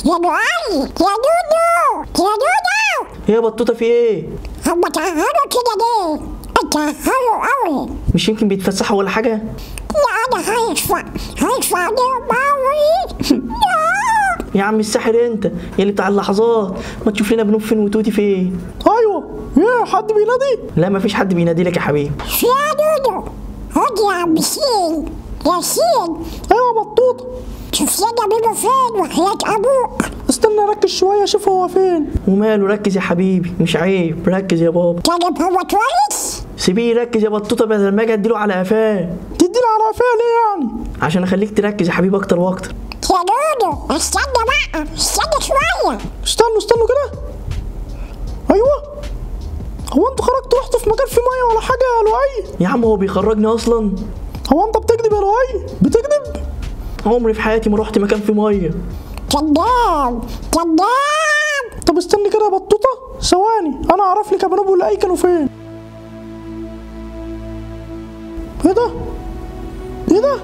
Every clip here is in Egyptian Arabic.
يا دعائي يا دودو يا دودو يا بطوطه في ايه هم تأهلوا كده ليه؟ اتأهلوا قوي مش يمكن بيتفسحوا ولا حاجه لا انا هيدفع هيدفع عليهم قوي يا عم الساحر انت يا اللي بتاع اللحظات ما تشوف لنا بنوب فين وتوتي فين ايوه يا حد بينادي لا مفيش حد بينادي لك يا حبيبي يا دودو خد يا عم سين يا سين ايوه يا بطوطه شوف لنا بيبو فين وحياة ابوك استنى ركز شويه شوف هو فين وماله ركز يا حبيبي مش عيب ركز يا بابا طيب هو كويس سيبيه يركز يا بطوطه بدل ما اجي اديله على قفاه تديني على قفاه ليه يعني عشان اخليك تركز يا حبيبي اكتر واكتر يا دودو استنى بقى استنى شوية استنوا استنوا كده ايوه هو انتوا خرجتوا رحتوا في مكان فيه ميه ولا حاجه يا لؤي يا عم هو بيخرجني اصلا هو انت بتكذب يا لؤي بتكذب عمري في حياتي ما رحت مكان فيه ميه كداب كداب طب استني كده يا بطوطه ثواني انا اعرف لك يا بنوب ولؤي كانوا فين ايه ده ايه ده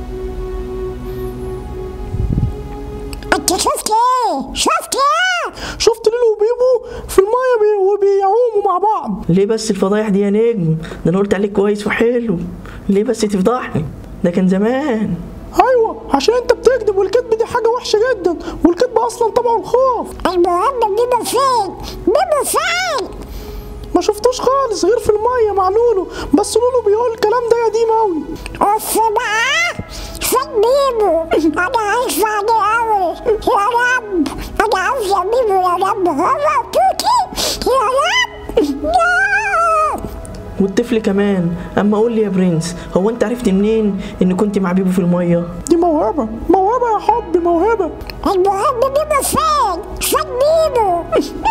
انت شفت ايه شفت ايه شفت ليلو وبيبو في الميه بي وبيعوموا مع بعض ليه بس الفضايح دي يا نجم ده انا قلت عليك كويس وحلو ليه بس تفضحني ده كان زمان ايوه عشان انت بتكذب والكذب دي حاجه وحشه جدا والكذب اصلا طبعه الخوف المهم بيبو فين بيبو فين ما شفتوش خالص غير في الميه مع لولو بس لولو بيقول الكلام ده قديم قوي اوف بقى فين بيبو انا عايز عليه قوي يا رب انا عاوز يا بيبو يا رب هو توتي يا رب يا والطفل كمان اما قول لي يا برنس هو انت عرفت منين ان كنت مع بيبو في الميه دي موهبه موهبه يا حبي موهبه المهم بيبو فين فين بيبو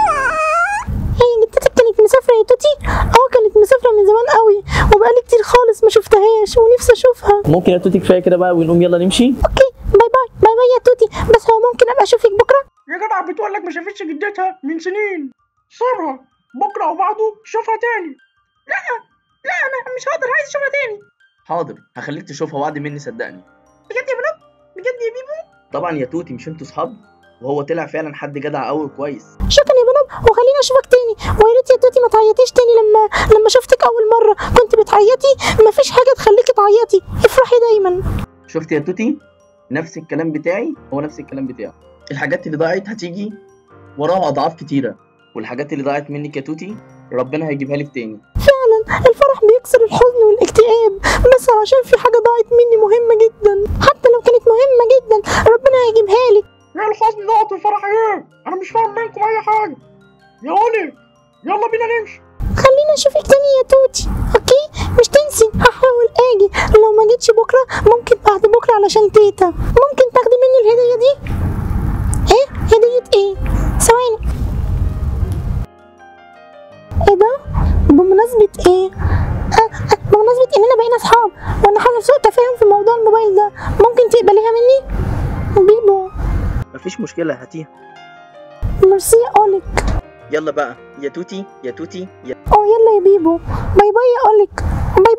هي جدتك كانت مسافرة يا توتي اه كانت مسافرة من زمان قوي وبقالي كتير خالص ما شفتهاش ونفسي اشوفها ممكن يا توتي كفايه كده بقى ونقوم يلا نمشي اوكي باي باي باي باي يا توتي بس هو ممكن ابقى اشوفك بكرة يا جدع بتقول لك ما شافتش جدتها من سنين سيبها بكره او بعده شوفها تاني لا لا انا مش هقدر عايز اشوفها تاني حاضر هخليك تشوفها وعد مني صدقني بجد يا بنات بجد يا بيبو طبعا يا توتي مش انتوا صحاب وهو طلع فعلا حد جدع قوي كويس شكرا يا بنات وخليني اشوفك تاني ويا ريت يا توتي ما تعيطيش تاني لما لما شفتك اول مرة كنت بتعيطي مفيش حاجة تخليكي تعيطي افرحي دايما شفت يا توتي نفس الكلام بتاعي هو نفس الكلام بتاعه الحاجات اللي ضاعت هتيجي وراها اضعاف كتيره والحاجات اللي ضاعت منك يا توتي ربنا هيجيبها لك تاني فعلا الفرح بيكسر الحزن والاكتئاب بس عشان في حاجة ضاعت مني مهمة جدا حتى لو كانت مهمة جدا ربنا هيجيبها لك يا الحزن ضغط الفرح ايه انا مش فاهم منكم اي حاجه يا اولي يلا بينا نمشي خليني اشوفك تاني يا توتي اوكي مش تنسي هحاول اجي لو ما جيتش بكره ممكن بعد بكره علشان تيتا ممكن تاخدي مني الهديه دي ايه هديه ايه ثواني ايه ده بمناسبه ايه آه آه بمناسبه اننا بقينا اصحاب وانا حاسه سوء تفاهم في موضوع الموبايل ده ممكن تقبليها مني بيبو مفيش مشكله هاتيها ميرسي اقولك يلا بقى يا توتي يا توتي يا اه يلا يا بيبو باي باي يا اقولك باي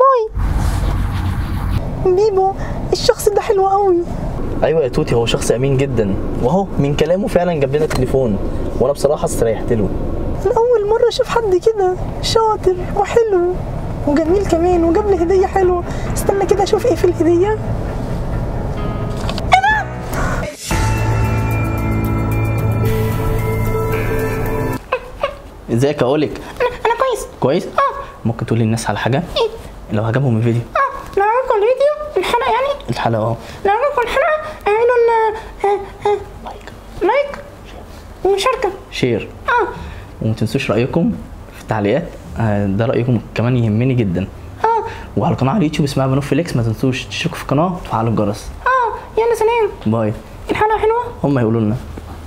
باي بيبو الشخص ده حلو قوي ايوه يا توتي هو شخص امين جدا وهو من كلامه فعلا جاب لنا تليفون وانا بصراحه استريحت له اول مره اشوف حد كده شاطر وحلو وجميل كمان وجاب لي هديه حلوه استنى كده اشوف ايه في الهديه ازيك اقولك انا كويس كويس ممكن تقولي للناس على حاجه لو عجبهم الفيديو اه لو عجبكم الفيديو الحلقه يعني الحلقه اهو لو عجبكم الحلقه اعملوا لنا آه، آه، لايك ومشاركه شير اه وما تنسوش رايكم في التعليقات آه، ده رايكم كمان يهمني جدا اه وعلى قناه على اليوتيوب اسمها بنوف فليكس ما تنسوش تشتركوا في القناه وتفعلوا الجرس اه يلا سلام باي الحلقه حلوه هم يقولوا لنا